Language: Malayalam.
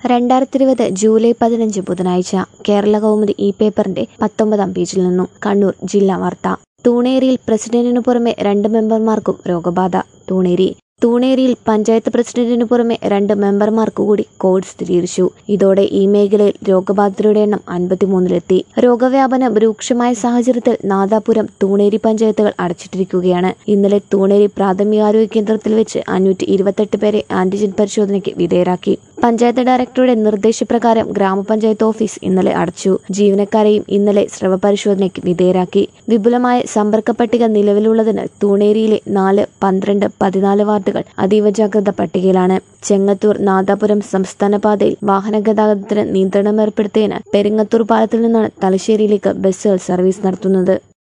രണ്ടായിരത്തി ഇരുപത് ജൂലൈ പതിനഞ്ച് ബുധനാഴ്ച കേരള കൗമുദി ഇ പേപ്പറിന്റെ പത്തൊമ്പതാം പേജിൽ നിന്നും കണ്ണൂർ ജില്ലാ വാർത്ത തൂണേരിയിൽ പ്രസിഡന്റിനു പുറമെ രണ്ട് മെമ്പർമാർക്കും രോഗബാധ തൂണേരി തൂണേരിയിൽ പഞ്ചായത്ത് പ്രസിഡന്റിനു പുറമെ രണ്ട് മെമ്പർമാർക്ക് കൂടി കോവിഡ് സ്ഥിരീകരിച്ചു ഇതോടെ ഈ മേഖലയിൽ രോഗബാധിതരുടെ എണ്ണം അൻപത്തിമൂന്നിലെത്തി രോഗവ്യാപനം രൂക്ഷമായ സാഹചര്യത്തിൽ നാദാപുരം തൂണേരി പഞ്ചായത്തുകൾ അടച്ചിട്ടിരിക്കുകയാണ് ഇന്നലെ തൂണേരി പ്രാഥമികാരോഗ്യ കേന്ദ്രത്തിൽ വെച്ച് അഞ്ഞൂറ്റി ഇരുപത്തെട്ട് പേരെ ആന്റിജൻ പരിശോധനയ്ക്ക് വിധേയരാക്കി പഞ്ചായത്ത് ഡയറക്ടറുടെ നിർദ്ദേശപ്രകാരം ഗ്രാമപഞ്ചായത്ത് ഓഫീസ് ഇന്നലെ അടച്ചു ജീവനക്കാരെയും ഇന്നലെ സ്രവ പരിശോധനയ്ക്ക് വിധേയരാക്കി വിപുലമായ സമ്പർക്ക പട്ടിക നിലവിലുള്ളതിന് തൂണേരിയിലെ നാല് പന്ത്രണ്ട് പതിനാല് വാർഡുകൾ അതീവ ജാഗ്രത പട്ടികയിലാണ് ചെങ്ങത്തൂർ നാദാപുരം സംസ്ഥാന പാതയിൽ വാഹന ഗതാഗതത്തിന് നിയന്ത്രണം ഏർപ്പെടുത്തിയതിന് പെരിങ്ങത്തൂർ പാലത്തിൽ നിന്നാണ് തലശ്ശേരിയിലേക്ക് ബസ്സുകൾ സർവീസ് നടത്തുന്നത്